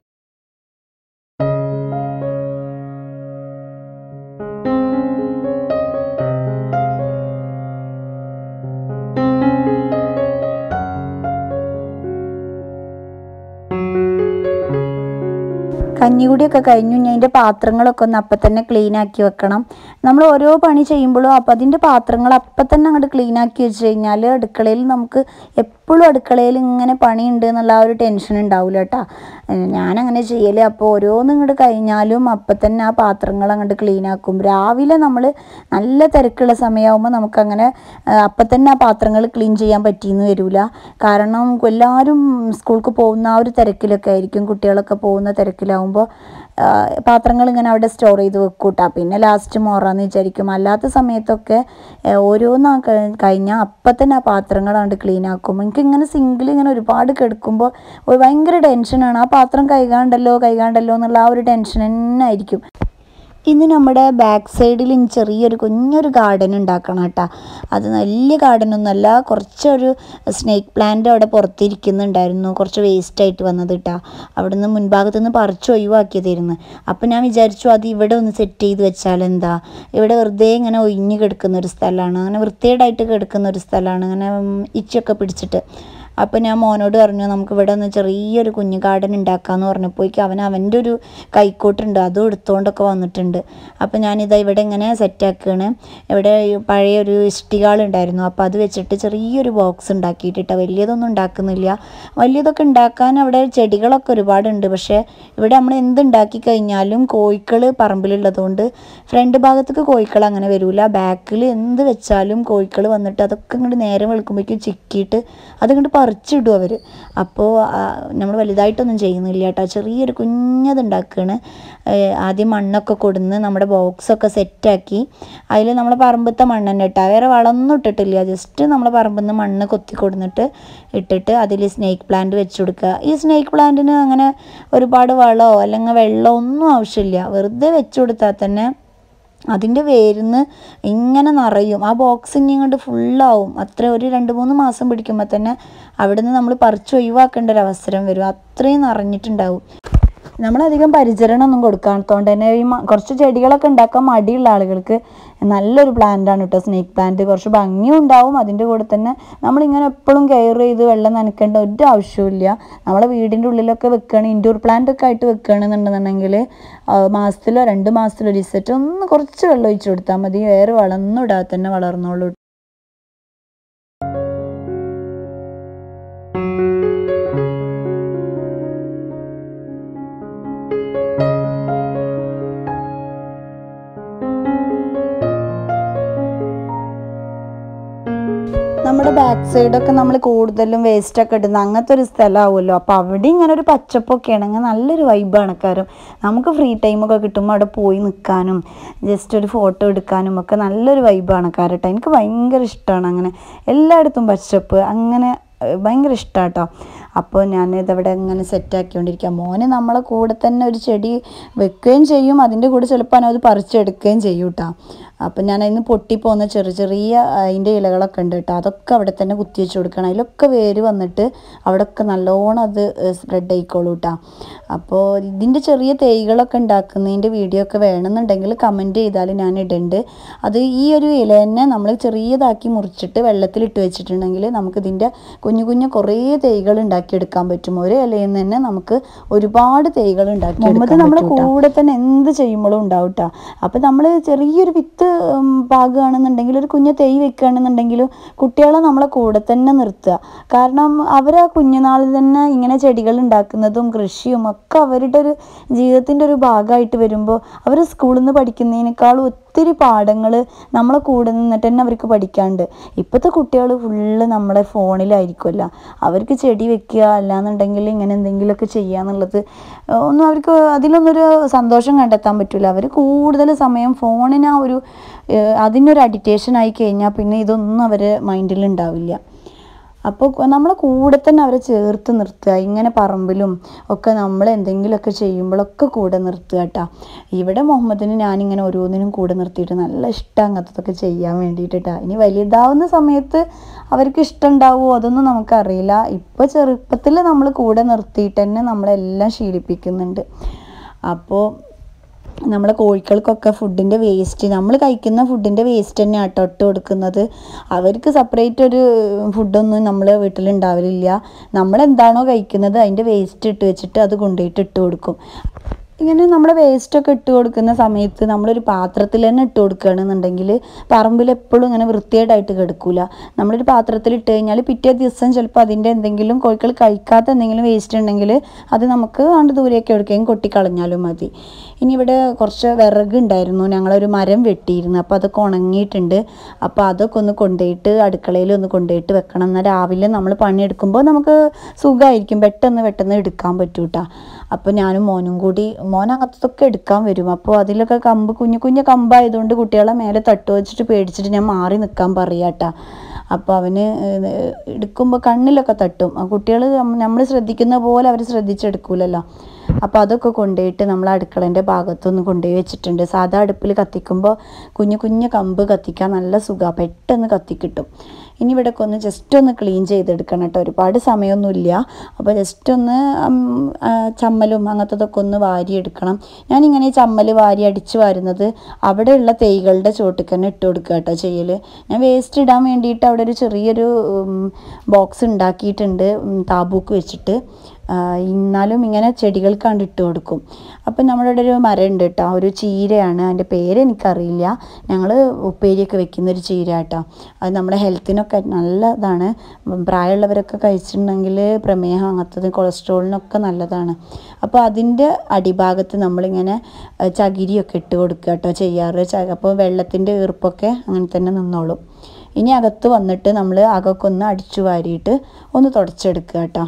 കഞ്ഞികുടിയൊക്കെ കഴിഞ്ഞു ഞാൻ അതിൻ്റെ പാത്രങ്ങളൊക്കെ ഒന്ന് അപ്പം തന്നെ ക്ലീൻ ആക്കി വെക്കണം നമ്മൾ ഓരോ പണി ചെയ്യുമ്പോഴും അപ്പം അതിൻ്റെ പാത്രങ്ങൾ അപ്പം തന്നെ അങ്ങോട്ട് ക്ലീൻ ആക്കി വെച്ച് കഴിഞ്ഞാൽ അടുക്കളയിൽ നമുക്ക് എപ്പോഴും അടുക്കളയിൽ ഇങ്ങനെ പണിയുണ്ട് എന്നുള്ള ആ ഒരു ടെൻഷൻ ഉണ്ടാവില്ല കേട്ടോ ഞാനങ്ങനെ ചെയ്യൽ അപ്പോൾ ഓരോന്നും ഇങ്ങോട്ട് കഴിഞ്ഞാലും അപ്പം തന്നെ ആ പാത്രങ്ങൾ അങ്ങോട്ട് ക്ലീൻ ആക്കും രാവിലെ നമ്മൾ നല്ല തിരക്കുള്ള സമയമാകുമ്പോൾ നമുക്കങ്ങനെ ആ, അപ്പം തന്നെ ആ പാത്രങ്ങൾ ക്ലീൻ ചെയ്യാൻ പറ്റിയെന്ന് വരില്ല കാരണം എല്ലാവരും സ്കൂൾക്ക് പോകുന്ന ആ ഒരു തിരക്കിലൊക്കെ ആയിരിക്കും കുട്ടികളൊക്കെ പോകുന്ന തിരക്കിലാവുമ്പോൾ പാത്രങ്ങൾ ഇങ്ങനെ അവിടെ സ്റ്റോർ ചെയ്ത് വെക്കൂട്ടാ പിന്നെ ലാസ്റ്റ് മോറാന്ന് വിചാരിക്കും അല്ലാത്ത സമയത്തൊക്കെ ആ, ഓരോന്ന് കഴിഞ്ഞാൽ അപ്പം തന്നെ ആ പാത്രങ്ങൾ അങ്ങോട്ട് ക്ലീൻ ആക്കും എനിക്ക് ഇങ്ങനെ സിങ്കിൽ ഇങ്ങനെ ഒരുപാട് കിടക്കുമ്പോൾ ഒരു ഭയങ്കര ടെൻഷനാണ് ആ പാത്രം കൈകാണ്ടല്ലോ കൈകാണ്ടല്ലോ എന്നുള്ള ആ ഒരു ടെൻഷൻ തന്നെ ആയിരിക്കും ഇന്ന് നമ്മുടെ ബാക്ക് സൈഡിൽ ഇനി ചെറിയൊരു കുഞ്ഞൊരു ഗാർഡൻ ഉണ്ടാക്കണം കേട്ടോ അത് വലിയ ഗാർഡനൊന്നുമല്ല കുറച്ചൊരു സ്നേക്ക് പ്ലാന്റ് അവിടെ പുറത്തിരിക്കുന്നുണ്ടായിരുന്നു കുറച്ച് വേസ്റ്റ് ആയിട്ട് വന്നത് കേട്ടോ അവിടെ നിന്ന് മുൻഭാഗത്ത് നിന്ന് പറിച്ച് ഒഴിവാക്കിയതായിരുന്നു അപ്പം ഞാൻ വിചാരിച്ചു അത് ഇവിടെ ഒന്ന് സെറ്റ് ചെയ്ത് വെച്ചാൽ എന്താ ഇവിടെ വെറുതെ ഇങ്ങനെ ഒഴിഞ്ഞ് കിടക്കുന്ന ഒരു സ്ഥലമാണ് അങ്ങനെ വൃത്തികേടായിട്ട് കിടക്കുന്ന ഒരു സ്ഥലമാണ് അങ്ങനെ ഉം, ഇച്ചൊക്കെ പിടിച്ചിട്ട് അപ്പോൾ ഞാൻ മോനോട് പറഞ്ഞു നമുക്ക് ഇവിടെ ഒന്ന് ചെറിയൊരു കുഞ്ഞു ഗാർഡൻ ഉണ്ടാക്കാമെന്ന് പറഞ്ഞപ്പോഴേക്കും അവൻ അവൻ്റെ ഒരു കൈക്കോട്ടുണ്ട് അതും എടുത്തുകൊണ്ടൊക്കെ വന്നിട്ടുണ്ട് അപ്പോൾ ഞാനിതാ ഇവിടെ ഇങ്ങനെ സെറ്റാക്കുകയാണ് ഇവിടെ ഈ പഴയ ഒരു ഇഷ്ടികാൾ ഉണ്ടായിരുന്നു അപ്പോൾ അത് വെച്ചിട്ട് ചെറിയൊരു ബോക്സ് ഉണ്ടാക്കിയിട്ടിട്ട് വലിയതൊന്നും ഉണ്ടാക്കുന്നില്ല വലിയതൊക്കെ ഉണ്ടാക്കാൻ അവിടെ ചെടികളൊക്കെ ഒരുപാടുണ്ട് പക്ഷേ ഇവിടെ നമ്മൾ എന്തുണ്ടാക്കി കഴിഞ്ഞാലും കോഴിക്കൾ പറമ്പിലുള്ളതുകൊണ്ട് ഫ്രണ്ട് ഭാഗത്തേക്ക് കോഴിക്കൾ അങ്ങനെ വരില്ല ബാക്കിൽ എന്ത് വെച്ചാലും കോഴിക്കൾ വന്നിട്ട് അതൊക്കെ ഇങ്ങോട്ട് നേരം വെളുക്കുമ്പോഴേക്കും ചിക്കിയിട്ട് അതിങ്ങോട്ട് പറിച്ചിടും അവർ അപ്പോൾ നമ്മൾ വലുതായിട്ടൊന്നും ചെയ്യുന്നില്ല കേട്ടോ ചെറിയൊരു കുഞ്ഞത് ഉണ്ടാക്കുകയാണ് ഏഹ് ആദ്യം മണ്ണൊക്കെ കൊടുന്ന് നമ്മുടെ ബോക്സൊക്കെ സെറ്റാക്കി അതിൽ നമ്മളെ പറമ്പത്തെ മണ്ണ് തന്നെ ഇട്ടാൽ വേറെ വളമൊന്നും ഇട്ടിട്ടില്ല ജസ്റ്റ് നമ്മളെ പറമ്പിൽ നിന്ന് മണ്ണ് കൊത്തി കൊടുന്നിട്ട് ഇട്ടിട്ട് അതിൽ സ്നേക്ക് പ്ലാന്റ് വെച്ച് കൊടുക്കുക ഈ സ്നേക്ക് പ്ലാന്റിന് അങ്ങനെ ഒരുപാട് വളമോ അല്ലെങ്കിൽ വെള്ളമോ ഒന്നും ആവശ്യമില്ല വെറുതെ വെച്ച് കൊടുത്താൽ തന്നെ അതിൻ്റെ വേരിന്ന് ഇങ്ങനെ നിറയും ആ ബോക്സ് ഇനി ഇങ്ങോട്ട് ഫുള്ളാവും അത്ര ഒരു രണ്ട് മൂന്ന് മാസം പിടിക്കുമ്പോൾ തന്നെ അവിടുന്ന് നമ്മൾ പറിച്ച് ഒഴിവാക്കേണ്ട ഒരു അവസരം വരും അത്രയും നിറഞ്ഞിട്ടുണ്ടാവും നമ്മളധികം പരിചരണമൊന്നും കൊടുക്കാത്തതുകൊണ്ട് തന്നെ ഈ മ- കുറച്ച് ചെടികളൊക്കെ ഉണ്ടാക്കാൻ മടിയുള്ള ആളുകൾക്ക് നല്ലൊരു പ്ലാന്റാണ് കേട്ടോ സ്നേക്ക് പ്ലാന്റ് കുറച്ച് ഭംഗിയും ഉണ്ടാവും അതിൻ്റെ കൂടെ തന്നെ നമ്മളിങ്ങനെ എപ്പോഴും കെയർ ചെയ്ത് വെള്ളം നനയ്ക്കേണ്ട ഒരു ആവശ്യമില്ല നമ്മളെ വീടിൻ്റെ ഉള്ളിലൊക്കെ വെക്കുകയാണ് ഇൻഡോർ പ്ലാന്റ് ഒക്കെ ആയിട്ട് വെക്കുകയാണെന്നുണ്ടെന്നുണ്ടെങ്കിൽ മാസത്തിലോ രണ്ട് മാസത്തിലോ ഒരു സെറ്റ് ഒന്ന് കുറച്ച് വെള്ളം ഒഴിച്ചു കൊടുത്താൽ മതി വേറെ വളമൊന്നും ഇടാതെ തന്നെ വളർന്നോളൂ നമ്മുടെ ബാക്ക് സൈഡൊക്കെ നമ്മൾ കൂടുതലും വേസ്റ്റ് ഒക്കെ ഇടുന്ന അങ്ങനത്തെ ഒരു സ്ഥലമാവുമല്ലോ അപ്പോൾ അവിടെ ഇങ്ങനെ ഒരു പച്ചപ്പൊക്കെ ആണെങ്കിൽ നല്ലൊരു വൈബാണ് കാര്യം നമുക്ക് ഫ്രീ ടൈമൊക്കെ കിട്ടുമ്പോൾ അവിടെ പോയി നിൽക്കാനും ജസ്റ്റ് ഒരു ഫോട്ടോ എടുക്കാനും ഒക്കെ നല്ലൊരു വൈബാണ് കാരട്ടോ എനിക്ക് ഭയങ്കര ഇഷ്ടമാണ് അങ്ങനെ എല്ലായിടത്തും പച്ചപ്പ് അങ്ങനെ ഏഹ്, ഭയങ്കര ഇഷ്ടമാണ് കേട്ടോ അപ്പോൾ ഞാൻ ഇതവിടെ ഇങ്ങനെ സെറ്റാക്കിക്കൊണ്ടിരിക്കുക മോന് നമ്മളെ കൂടെ തന്നെ ഒരു ചെടി വെക്കുകയും ചെയ്യും അതിൻ്റെ കൂടെ ചിലപ്പോൾ അത് പറിച്ചെടുക്കുകയും ചെയ്യും കേട്ടോ അപ്പം ഞാൻ അതിന് പൊട്ടിപ്പോകുന്ന ചെറിയ ചെറിയ അതിൻ്റെ ഇലകളൊക്കെ ഉണ്ട് കേട്ടോ അതൊക്കെ അവിടെ തന്നെ കുത്തി വെച്ച് കൊടുക്കണം അതിലൊക്കെ വേര് വന്നിട്ട് അവിടെയൊക്കെ നല്ലോണം അത് സ്പ്രെഡ് ആയിക്കോളൂ കേട്ടോ അപ്പോൾ ഇതിൻ്റെ ചെറിയ തൈകളൊക്കെ ഉണ്ടാക്കുന്നതിൻ്റെ വീഡിയോ ഒക്കെ വേണമെന്നുണ്ടെങ്കിൽ കമൻറ്റ് ചെയ്താൽ ഞാൻ ഇടുന്നുണ്ട് അത് ഈ ഒരു ഇല തന്നെ നമ്മൾ ചെറിയതാക്കി മുറിച്ചിട്ട് വെള്ളത്തിലിട്ട് വെച്ചിട്ടുണ്ടെങ്കിൽ നമുക്ക് ഇതിൻ്റെ കുഞ്ഞു കുഞ്ഞു കുറേ തൈകൾ ഉണ്ടാക്കിയെടുക്കാൻ പറ്റും ഒരു ഇലയിൽ നിന്ന് തന്നെ നമുക്ക് ഒരുപാട് തൈകൾ ഉണ്ടാക്കി നമ്മുടെ കൂടെ തന്നെ എന്ത് ചെയ്യുമ്പോഴും ഉണ്ടാവും കേട്ടോ അപ്പം നമ്മൾ ചെറിയൊരു വിത്ത് ഉം, പാകുകയാണെന്നുണ്ടെങ്കിൽ ഒരു കുഞ്ഞു തൈ വെക്കുകയാണെന്നുണ്ടെങ്കിലും കുട്ടികളെ നമ്മളെ കൂടെ തന്നെ നിർത്തുക കാരണം അവർ ആ കുഞ്ഞുനാളിൽ തന്നെ ഇങ്ങനെ ചെടികൾ ഉണ്ടാക്കുന്നതും കൃഷിയും ഒക്കെ അവരുടെ ഒരു ജീവിതത്തിൻ്റെ ഒരു ഭാഗമായിട്ട് വരുമ്പോൾ അവർ സ്കൂളിൽ നിന്ന് പഠിക്കുന്നതിനേക്കാളും ഒത്തിരി പാഠങ്ങൾ നമ്മളെ കൂടെ നിന്നിട്ട് തന്നെ അവർക്ക് പഠിക്കാണ്ട് ഇപ്പോഴത്തെ കുട്ടികൾ ഫുള്ള് നമ്മുടെ ഫോണിലായിരിക്കുമല്ലോ അവർക്ക് ചെടി വെക്കുക അല്ലാന്നുണ്ടെങ്കിൽ ഇങ്ങനെ എന്തെങ്കിലുമൊക്കെ ചെയ്യുക എന്നുള്ളത് ഏഹ് ഒന്നും അവർക്ക് അതിലൊന്നൊരു സന്തോഷം കണ്ടെത്താൻ പറ്റില്ല അവർ കൂടുതൽ സമയം ഫോണിന് ആ ഒരു ഏഹ് അതിനൊരു അഡിറ്റേഷൻ ആയി കഴിഞ്ഞാൽ പിന്നെ ഇതൊന്നും അവരെ മൈൻഡിൽ ഉണ്ടാവില്ല അപ്പോൾ നമ്മളെ കൂടെ തന്നെ അവരെ ചേർത്ത് നിർത്തുക ഇങ്ങനെ പറമ്പിലും ഒക്കെ നമ്മൾ എന്തെങ്കിലുമൊക്കെ ചെയ്യുമ്പോഴൊക്കെ കൂടെ നിർത്തുക കേട്ടോ ഇവിടെ മുഹമ്മദിന് ഞാനിങ്ങനെ ഓരോന്നിനും കൂടെ നിർത്തിയിട്ട് നല്ല ഇഷ്ടം അങ്ങനത്തതൊക്കെ ചെയ്യാൻ വേണ്ടിയിട്ടാ ഇനി വലുതാവുന്ന സമയത്ത് അവർക്ക് ഇഷ്ടം ഉണ്ടാവുമോ അതൊന്നും നമുക്കറിയില്ല ഇപ്പോൾ ചെറുപ്പത്തിൽ നമ്മൾ കൂടെ നിർത്തിയിട്ട് തന്നെ നമ്മളെല്ലാം ശീലിപ്പിക്കുന്നുണ്ട് അപ്പോൾ നമ്മളെ കോഴികൾക്കൊക്കെ ഫുഡിൻ്റെ വേസ്റ്റ് നമ്മൾ കഴിക്കുന്ന ഫുഡിൻ്റെ വേസ്റ്റ് തന്നെ ആട്ടോ ഇട്ട് കൊടുക്കുന്നത് അവർക്ക് സെപ്പറേറ്റ് ഒരു ഫുഡൊന്നും നമ്മൾ വീട്ടിലുണ്ടാവലില്ല നമ്മൾ എന്താണോ കഴിക്കുന്നത് അതിൻ്റെ വേസ്റ്റ് ഇട്ട് വെച്ചിട്ട് അത് കൊണ്ടുപോയിട്ട് ഇട്ട് കൊടുക്കും ഇങ്ങനെ നമ്മൾ വേസ്റ്റൊക്കെ ഇട്ട് കൊടുക്കുന്ന സമയത്ത് നമ്മളൊരു പാത്രത്തിൽ തന്നെ ഇട്ട് കൊടുക്കുകയാണെന്നുണ്ടെങ്കിൽ പറമ്പിൽ എപ്പോഴും ഇങ്ങനെ വൃത്തിയായിട്ടായിട്ട് കിടക്കൂല നമ്മളൊരു പാത്രത്തിൽ ഇട്ട് കഴിഞ്ഞാൽ പിറ്റേ ദിവസം ചിലപ്പോൾ അതിൻ്റെ എന്തെങ്കിലും കോഴികൾ കഴിക്കാത്ത എന്തെങ്കിലും വേസ്റ്റ് ഉണ്ടെങ്കിൽ അത് നമുക്ക് ആണ്ട് ദൂരെയൊക്കെ എവിടേക്കെങ്കിലും കൊട്ടിക്കളഞ്ഞാലും മതി ഇനി ഇവിടെ കുറച്ച് വിറക് ഉണ്ടായിരുന്നു ഞങ്ങളൊരു മരം വെട്ടിയിരുന്നു അപ്പോൾ അതൊക്കെ ഉണങ്ങിയിട്ടുണ്ട് അപ്പോൾ അതൊക്കെ ഒന്ന് കൊണ്ടുപോയിട്ട് അടുക്കളയിൽ ഒന്ന് കൊണ്ടുപോയിട്ട് വെക്കണം എന്നാൽ രാവിലെ നമ്മൾ പണിയെടുക്കുമ്പോൾ നമുക്ക് സുഖമായിരിക്കും പെട്ടെന്ന് പെട്ടെന്ന് എടുക്കാൻ പറ്റൂ കേട്ടോ അപ്പോൾ ഞാനും മോനും കൂടി മോൻ അങ്ങനത്തതൊക്കെ എടുക്കാൻ വരും അപ്പോൾ അതിലൊക്കെ കമ്പ് കുഞ്ഞു കുഞ്ഞു കമ്പായതുകൊണ്ട് കുട്ടികളെ മേലെ തട്ട് വെച്ചിട്ട് പേടിച്ചിട്ട് ഞാൻ മാറി നിൽക്കാൻ പറയാട്ടാ അപ്പോൾ അവന് എടുക്കുമ്പോൾ കണ്ണിലൊക്കെ തട്ടും കുട്ടികൾ നമ്മൾ ശ്രദ്ധിക്കുന്ന പോലെ അവർ ശ്രദ്ധിച്ചെടുക്കൂലല്ലോ അപ്പോൾ അതൊക്കെ കൊണ്ടുപോയിട്ട് നമ്മൾ അടുക്കളേൻ്റെ ഭാഗത്തൊന്ന് കൊണ്ടുപോയി വെച്ചിട്ടുണ്ട് സാധാ അടുപ്പിൽ കത്തിക്കുമ്പോൾ കുഞ്ഞു കുഞ്ഞു കമ്പ് കത്തിക്കാൻ നല്ല സുഖമാണ് പെട്ടെന്ന് കത്തിക്കിട്ടും ഇനി ഇവിടെയൊക്കെ ഒന്ന് ജസ്റ്റ് ഒന്ന് ക്ലീൻ ചെയ്തെടുക്കണം കേട്ടോ ഒരുപാട് സമയമൊന്നുമില്ല അപ്പോൾ ജസ്റ്റ് ഒന്ന് ഉം, ആ, ചമ്മലും അങ്ങനത്തതൊക്കെ ഒന്ന് വാരിയെടുക്കണം ഞാനിങ്ങനെ ഈ ചമ്മൽ വാരി അടിച്ച് വാരുന്നത് അവിടെയുള്ള തൈകളുടെ ചോട്ടിൽ തന്നെ ഇട്ട് കൊടുക്കുക കേട്ടോ ചെയ്യൽ ഞാൻ വേസ്റ്റ് ഇടാൻ വേണ്ടിയിട്ട് അവിടെ ഒരു ചെറിയൊരു ബോക്സ് ഉണ്ടാക്കിയിട്ടുണ്ട് ഉം, താബൂക്ക് വെച്ചിട്ട് ആ, എന്നാലും ഇങ്ങനെ ചെടികൾക്കാണ്ട് ഇട്ട് കൊടുക്കും അപ്പം നമ്മുടെ ഇവിടെ ഒരു മരം ഉണ്ട് കേട്ടോ ഒരു ചീരയാണ് അതിൻ്റെ പേര് എനിക്കറിയില്ല ഞങ്ങൾ ഉപ്പേരിയൊക്കെ വെക്കുന്ന ഒരു ചീര കേട്ടോ അത് നമ്മുടെ ഹെൽത്തിനൊക്കെ നല്ലതാണ് പ്രായമുള്ളവരൊക്കെ കഴിച്ചിട്ടുണ്ടെങ്കിൽ പ്രമേഹം അങ്ങനത്തത് കൊളസ്ട്രോളിനൊക്കെ നല്ലതാണ് അപ്പോൾ അതിൻ്റെ അടിഭാഗത്ത് നമ്മളിങ്ങനെ ആ, ചകിരിയൊക്കെ ഇട്ട് കൊടുക്കുക കേട്ടോ ചെയ്യാറ് ച- അപ്പോൾ വെള്ളത്തിൻ്റെ ഈർപ്പൊക്കെ അങ്ങനെ തന്നെ നിന്നോളും ഇനി അകത്ത് വന്നിട്ട് നമ്മൾ അകമൊക്കെ ഒന്ന് അടിച്ചു വാരിയിട്ട് ഒന്ന് തുടച്ചെടുക്കുക കേട്ടോ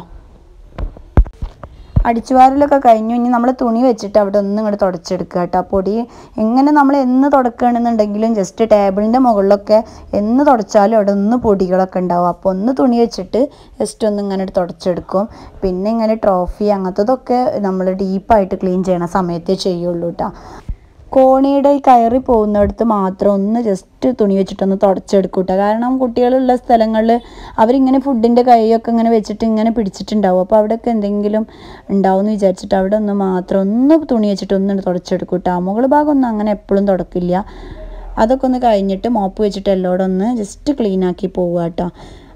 അടിച്ചുവാരലൊക്കെ കഴിഞ്ഞു ഇനി നമ്മൾ തുണി വെച്ചിട്ട് അവിടെ ഒന്നും ഇങ്ങോട്ട് തുടച്ചെടുക്കുക കേട്ടോ പൊടി എങ്ങനെ നമ്മൾ എന്ന് തുടക്കുകയാണെന്നുണ്ടെങ്കിലും ജസ്റ്റ് ടേബിളിൻ്റെ മുകളിലൊക്കെ എന്ന് തുടച്ചാലും അവിടെ ഒന്ന് പൊടികളൊക്കെ ഉണ്ടാവും അപ്പോൾ ഒന്ന് തുണി വെച്ചിട്ട് ജസ്റ്റ് ഒന്ന് ഇങ്ങനെ തുടച്ചെടുക്കും പിന്നെ ഇങ്ങനെ ട്രോഫി അങ്ങനത്തതൊക്കെ നമ്മൾ ഡീപ്പായിട്ട് ക്ലീൻ ചെയ്യണ സമയത്തേ ചെയ്യുള്ളൂ കേട്ടോ കോണിയുടെ ഈ കയറി പോകുന്നിടത്ത് മാത്രം ഒന്ന് ജസ്റ്റ് തുണി വെച്ചിട്ടൊന്ന് തുടച്ചെടുക്കും കേട്ടോ കാരണം കുട്ടികളുള്ള സ്ഥലങ്ങളിൽ അവരിങ്ങനെ ഫുഡിൻ്റെ കൈയൊക്കെ ഇങ്ങനെ വെച്ചിട്ട് ഇങ്ങനെ പിടിച്ചിട്ടുണ്ടാവും അപ്പോൾ അവിടെയൊക്കെ എന്തെങ്കിലും ഉണ്ടാവും എന്ന് വിചാരിച്ചിട്ട് അവിടെ ഒന്ന് മാത്രം ഒന്ന് തുണി വെച്ചിട്ട് ഒന്ന് തുടച്ചെടുക്കും കേട്ടോ മുകൾ ഭാഗം ഒന്നും അങ്ങനെ എപ്പോഴും തുടക്കില്ല അതൊക്കെ ഒന്ന് കഴിഞ്ഞിട്ട് മോപ്പ് വെച്ചിട്ട് എല്ലോടെ ഒന്ന് ജസ്റ്റ് ക്ലീൻ ആക്കി പോവുക കേട്ടോ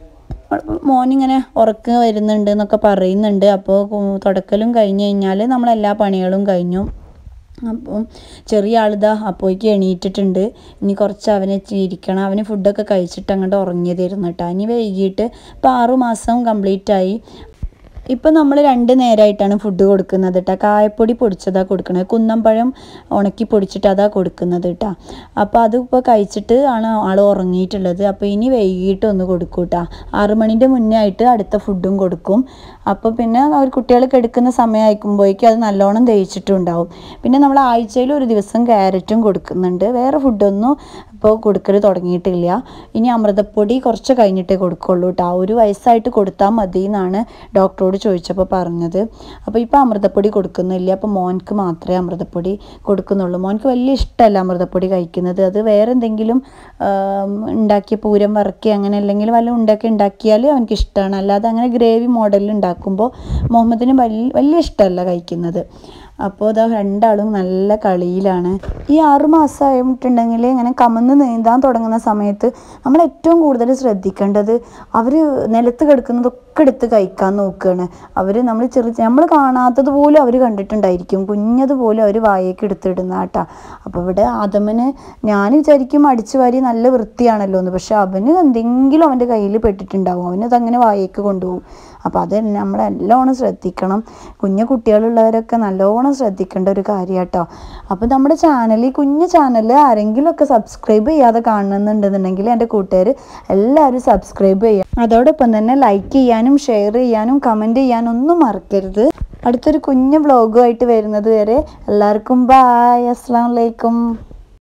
മോനിങ്ങനെ ഉറക്കം വരുന്നുണ്ട് എന്നൊക്കെ പറയുന്നുണ്ട് അപ്പോൾ തുടക്കലും കഴിഞ്ഞ് കഴിഞ്ഞാൽ നമ്മളെല്ലാ പണികളും കഴിഞ്ഞു അപ്പം ചെറിയ ആളിതാ അപ്പോഴേക്ക് എണീറ്റിട്ടുണ്ട് ഇനി കുറച്ച് അവനെ ഇരിക്കണം അവന് ഫുഡൊക്കെ കഴിച്ചിട്ട് അങ്ങോട്ട് ഉറങ്ങിയതായിരുന്നു കേട്ടോ ഇനി വൈകിട്ട് ഇപ്പോൾ ആറു മാസം കംപ്ലീറ്റ് ആയി ഇപ്പം നമ്മൾ രണ്ട് നേരമായിട്ടാണ് ഫുഡ് കൊടുക്കുന്നത് കേട്ടോ കായപ്പൊടി പൊടിച്ചതാണ് കൊടുക്കുന്നത് കുന്നമ്പഴം ഉണക്കി പൊടിച്ചിട്ട് അതാ കൊടുക്കുന്നത് കേട്ടോ അപ്പോൾ അത് ഇപ്പോൾ കഴിച്ചിട്ട് ആണ് ആൾ ഉറങ്ങിയിട്ടുള്ളത് അപ്പോൾ ഇനി വൈകിട്ട് ഒന്ന് കൊടുക്കും കേട്ടോ ആറ് മണിൻ്റെ മുന്നേ ആയിട്ട് അടുത്ത ഫുഡും കൊടുക്കും അപ്പോൾ പിന്നെ അവർ കുട്ടികൾ കിടക്കുന്ന സമയമായിരിക്കുമ്പോഴേക്കും അത് നല്ലോണം ദഹിച്ചിട്ടുണ്ടാവും പിന്നെ നമ്മൾ ആഴ്ചയിൽ ഒരു ദിവസം ക്യാരറ്റും കൊടുക്കുന്നുണ്ട് വേറെ ഫുഡൊന്നും ഇപ്പോൾ കൊടുക്കൽ തുടങ്ങിയിട്ടില്ല ഇനി അമൃതപ്പൊടി കുറച്ച് കഴിഞ്ഞിട്ടേ കൊടുക്കുള്ളൂ കേട്ടോ ഒരു വയസ്സായിട്ട് കൊടുത്താൽ മതി എന്നാണ് ഡോക്ടറോട് ചോദിച്ചപ്പോൾ പറഞ്ഞത് അപ്പോൾ ഇപ്പോൾ അമൃതപ്പൊടി കൊടുക്കുന്നില്ല അപ്പോൾ മോൻക്ക് മാത്രമേ അമൃതപ്പൊടി കൊടുക്കുന്നുള്ളൂ മോൻക്ക് വലിയ ഇഷ്ടമല്ല അമൃതപ്പൊടി കഴിക്കുന്നത് അത് വേറെ എന്തെങ്കിലും ആം, ഉണ്ടാക്കിയ പൂരം വറക്കി അങ്ങനെ അല്ലെങ്കിൽ വല്ല ഉണ്ടാക്കി ഉണ്ടാക്കിയാൽ അവനക്ക് ഇഷ്ടമാണ് അല്ലാതെ അങ്ങനെ ഗ്രേവി മോഡലിൽ ഉണ്ടാക്കുമ്പോൾ മുഹമ്മദിന് വലിയ വലിയ ഇഷ്ടമല്ല കഴിക്കുന്നത് അപ്പോൾ ഇതാ രണ്ടാളും നല്ല കളിയിലാണ് ഈ ആറു മാസമായിട്ടുണ്ടെങ്കിൽ ഇങ്ങനെ കമന്ന് നീന്താൻ തുടങ്ങുന്ന സമയത്ത് നമ്മൾ ഏറ്റവും കൂടുതൽ ശ്രദ്ധിക്കേണ്ടത് അവർ നിലത്ത് കിടക്കുന്നതൊക്കെ എടുത്ത് കഴിക്കാൻ നോക്കുകയാണ് അവർ നമ്മൾ ചെറു നമ്മൾ കാണാത്തത് പോലും അവർ കണ്ടിട്ടുണ്ടായിരിക്കും കുഞ്ഞത് പോലും അവർ വായേക്ക് എടുത്തിടുന്ന കേട്ടാ അപ്പോൾ ഇവിടെ ആദമന് ഞാൻ വിചാരിക്കും അടിച്ചു വാരി നല്ല വൃത്തിയാണല്ലോ എന്ന് പക്ഷെ അവന് എന്തെങ്കിലും അവൻ്റെ കയ്യിൽ പെട്ടിട്ടുണ്ടാവും അവനത് അങ്ങനെ വായേക്ക് കൊണ്ടുപോകും അപ്പോൾ അത് നമ്മൾ നല്ലോണം ശ്രദ്ധിക്കണം കുഞ്ഞു കുട്ടികളുള്ളവരൊക്കെ നല്ലോണം ശ്രദ്ധിക്കേണ്ട ഒരു കാര്യം കേട്ടോ അപ്പോൾ നമ്മുടെ ചാനൽ ഈ കുഞ്ഞു ചാനൽ ആരെങ്കിലുമൊക്കെ സബ്സ്ക്രൈബ് ചെയ്യാതെ കാണുന്നുണ്ടെന്നുണ്ടെങ്കിൽ എൻ്റെ കൂട്ടുകാർ എല്ലാവരും സബ്സ്ക്രൈബ് ചെയ്യുക അതോടൊപ്പം തന്നെ ലൈക്ക് ചെയ്യാനും ഷെയർ ചെയ്യാനും കമൻറ്റ് ചെയ്യാനും ഒന്നും മറക്കരുത് അടുത്തൊരു കുഞ്ഞു വ്ളോഗുമായിട്ട് വരുന്നത് വരെ എല്ലാവർക്കും ബായ് അസ്സാം വലൈക്കും